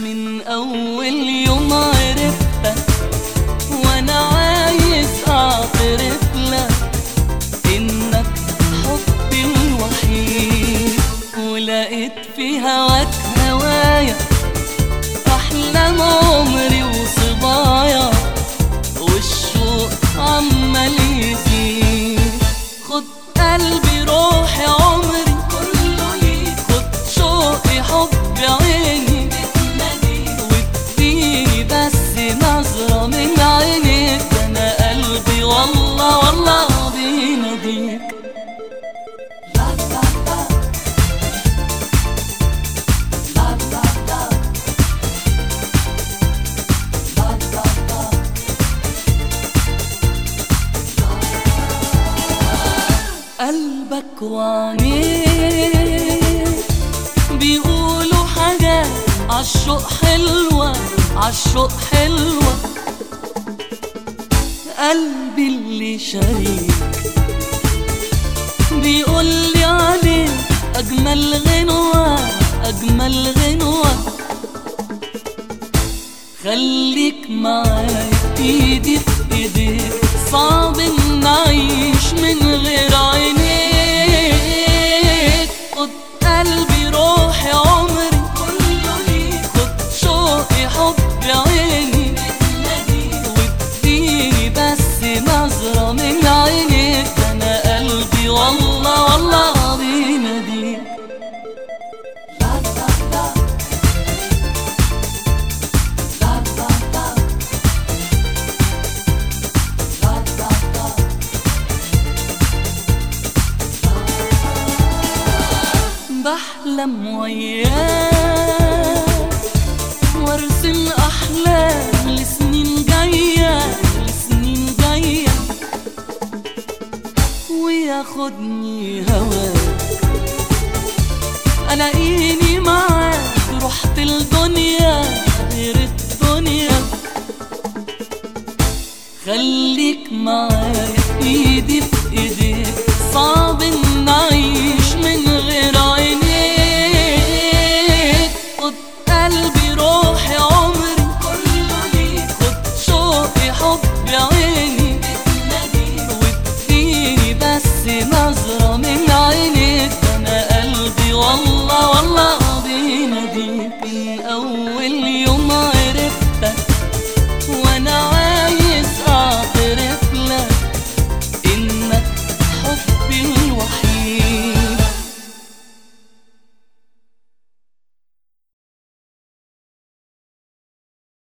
من أول يوم عرفتك وأنا عايز أعترف لك إنك حبي الوحيد ولقيت في هواك هوايا أحلام عمري وصبايا والشوق عمال يزيد خد قلبي روحي عمري كله ليك خد شوقي حبي عيني واديني بس نظرة من عينيك ده أنا قلبي والله والله بيناديك قلبك وعينيك بيقولوا حاجات عالشوق حلوة عالشوق حلوة قلبي اللي شريك بيقولي عليك أجمل غنوة أجمل غنوة خليك معايا ايدي في ايديك صعب ان اعيش من غير عينيك خد قلبي روحي عمري كله ليك خد شوقي حبي عيني واديني بس نظرة من عينيك ده انا قلبي والله والله بيناديك بحلم وياك وارسم احلام لسنين جايه لسنين جايه وياخدني هواك الاقيني معاك رحت الدنيا غير الدنيا خليك معايا ايدي في ايديك صعب ان اعيش من غير عينيك خد قلبي روحي عمري كله ليك خد شوقي حبي عيني واديني بس نظرة من عينيك ده انا قلبي والله والله بيناديك من اول